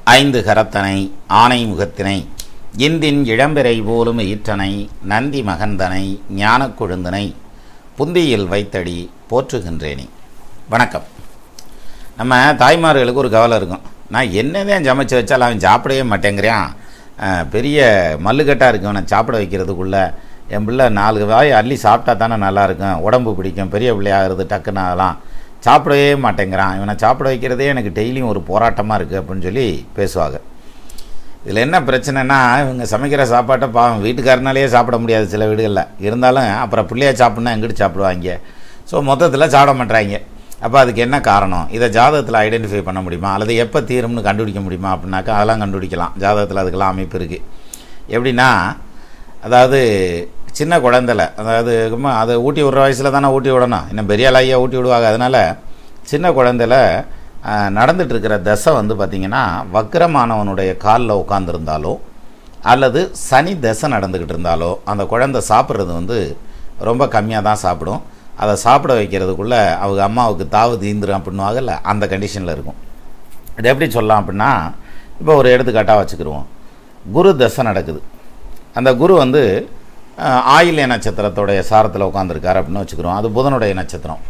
ஐந்து கரத்தனை ஆனை முகத்தினை இந்தின் இளம்பிறை போலும் ஈற்றனை நந்தி மகந்தனை ஞானக் கொழுந்தனை புந்தியில் வைத்தடி போற்றுகின்றேனே வணக்கம் நம்ம தாய்மார்களுக்கு ஒரு கவலை இருக்கும் நான் என்னதான் சமைச்சு வச்சாலும் அவன் சாப்பிடவே மாட்டேங்கிறான் அஹ், பெரிய மல்லுக்கட்டாக இருக்கு அவனை சாப்பிட வைக்கிறதுக்குள்ள என் பிள்ளை நாலு வாய் அள்ளி சாப்பிட்டா தானே நல்லா இருக்கும் உடம்பு பிடிக்கும் பெரிய பிள்ளையாகிறது டக்குன்னு ஆகலாம் சாப்பிடவே மாட்டேங்கிறான் இவனை சாப்பிட வைக்கிறதே எனக்கு டெய்லியும் ஒரு போராட்டமாக இருக்குது அப்படின்னு சொல்லி பேசுவாங்க இதில் என்ன பிரச்சனைனா இவங்க சமைக்கிற சாப்பாட்டை பாவம் வீட்டுக்காரனாலேயே சாப்பிட முடியாது சில வீடுகளில் இருந்தாலும் அப்புறம் பிள்ளைய சாப்பிட்னா எங்கிட்டு சாப்பிடுவாங்க ஸோ மொத்தத்தில் சாப்பிட மாட்றாங்க அப்போ அதுக்கு என்ன காரணம் இதை ஜாதகத்தில் ஐடென்டிஃபை பண்ண முடியுமா அல்லது எப்போ தீரும்னு கண்டுபிடிக்க முடியுமா அப்படின்னாக்கா அதெல்லாம் கண்டுபிடிக்கலாம் ஜாதகத்தில் அதுக்கெல்லாம் அமைப்பு இருக்குது எப்படின்னா அதாவது சின்ன குழந்தைல அதாவது சும்மா அதை ஊட்டி விடுற வயசில் தானே ஊட்டி விடணும் இன்னும் பெரிய ஆளாகியா ஊட்டி விடுவாங்க அதனால் சின்ன குழந்தைல ஆஹ், நடந்துட்டு இருக்கிற தசை வந்து பார்த்திங்கன்னா வக்கரமானவனுடைய காலில் உட்காந்துருந்தாலோ அல்லது சனி தசை நடந்துக்கிட்டு இருந்தாலோ அந்த குழந்தை சாப்பிட்றது வந்து ரொம்ப கம்மியாக தான் சாப்பிடும் அதை சாப்பிட வைக்கிறதுக்குள்ளே அவங்க அம்மாவுக்கு தாவு தீந்துரும் அப்படின்னுவாங்கல்ல அந்த கண்டிஷனில் இருக்கும் இது எப்படி சொல்லலாம் அப்படின்னா இப்போ ஒரு எடுத்துக்காட்டாக வச்சுக்கிருவோம் குரு தசை நடக்குது அந்த குரு வந்து அஹ், ஆயில்ய நட்சத்திரத்தோடைய சாரத்தில் உட்காந்துருக்காரு அப்படின்னு வச்சுக்கிறோம் அது புதனுடைய நட்சத்திரம்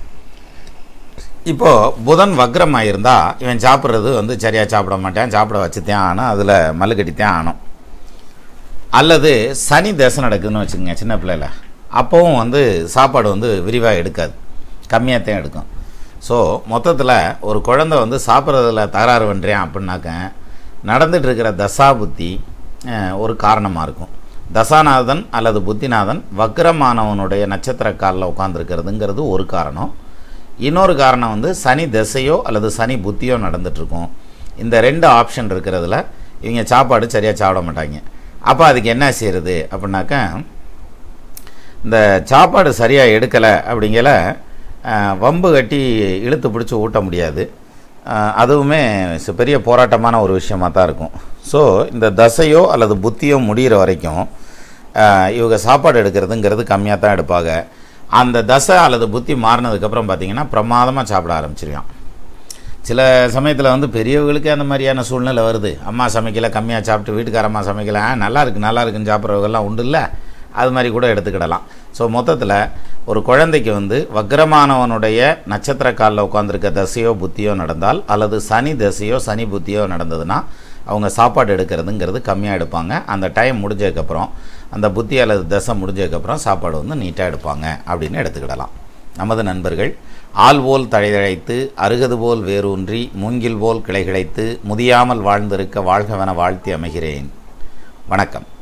இப்போது புதன் வக்ரமாக இருந்தால் இவன் சாப்பிட்றது வந்து சரியாக சாப்பிட மாட்டேன் சாப்பிட வச்சுத்தான் ஆனும் அதில் மல்லு கட்டித்தான் ஆனும் அல்லது சனி தசை நடக்குதுன்னு வச்சுக்கோங்க சின்ன பிள்ளையில அப்போவும் வந்து சாப்பாடு வந்து விரிவாக எடுக்காது கம்மியாக தான் எடுக்கும் ஸோ மொத்தத்தில் ஒரு குழந்தை வந்து சாப்பிட்றதுல தகராறு பண்ணுறேன் அப்படின்னாக்க நடந்துட்டு இருக்கிற தசா புத்தி அஹ், ஒரு காரணமாக இருக்கும் தசாநாதன் அல்லது புத்திநாதன் வக்ரமானவனுடைய நட்சத்திர காலில் உட்காந்துருக்கிறதுங்கிறது ஒரு காரணம் இன்னொரு காரணம் வந்து சனி திசையோ அல்லது சனி புத்தியோ நடந்துட்டுருக்கும் இந்த ரெண்டு ஆப்ஷன் இருக்கிறதுல இவங்க சாப்பாடு சரியாக சாப்பிட மாட்டாங்க அப்போ அதுக்கு என்ன செய்கிறது அப்படின்னாக்கா இந்த சாப்பாடு சரியாக எடுக்கலை அப்படிங்கல அஹ், வம்பு கட்டி இழுத்து பிடிச்சி ஊட்ட முடியாது அஹ், அதுவுமே ச- பெரிய போராட்டமான ஒரு விஷயமாக தான் இருக்கும் ஸோ இந்த தசையோ அல்லது புத்தியோ முடிகிற வரைக்கும் அஹ், இவங்க சாப்பாடு எடுக்கிறதுங்கிறது கம்மியாக தான் எடுப்பாங்க அந்த தசை அல்லது புத்தி மாறினதுக்கப்புறம் பார்த்தீங்கன்னா பிரமாதமாக சாப்பிட ஆரம்பிச்சிருவான் சில சமயத்தில் வந்து பெரியவங்களுக்கு அந்த மாதிரியான சூழ்நிலை வருது அம்மா சமைக்கல கம்மியாக சாப்பிட்டு வீட்டுக்காரம்மா சமைக்கல ஆ, நல்லா இருக்கு நல்லா இருக்குன்னு சாப்பிட்றவங்கெல்லாம் உண்டு இல்லை அது மாதிரி கூட எடுத்துக்கிடலாம் ஸோ மொத்தத்தில் ஒரு குழந்தைக்கு வந்து வக்ரமானவனுடைய நட்சத்திர காலில் உட்காந்துருக்க தசையோ புத்தியோ நடந்தால் அல்லது சனி தசையோ சனி புத்தியோ நடந்ததுன்னா அவங்க சாப்பாடு எடுக்கிறதுங்கிறது கம்மியாக எடுப்பாங்க அந்த டைம் முடிஞ்சதுக்கப்புறம் அந்த புத்தி அல்லது தசை முடிஞ்சதுக்கப்புறம் சாப்பாடு வந்து நீட்டாக எடுப்பாங்க அப்படின்னு எடுத்துக்கிடலாம் நமது நண்பர்கள் ஆள் போல் தழைதழைத்து அருகது போல் வேரூன்றி மூங்கில் போல் கிளை கிளைத்து முதியாமல் வாழ்ந்திருக்க வாழ்கவென வாழ்த்தி அமைகிறேன் வணக்கம்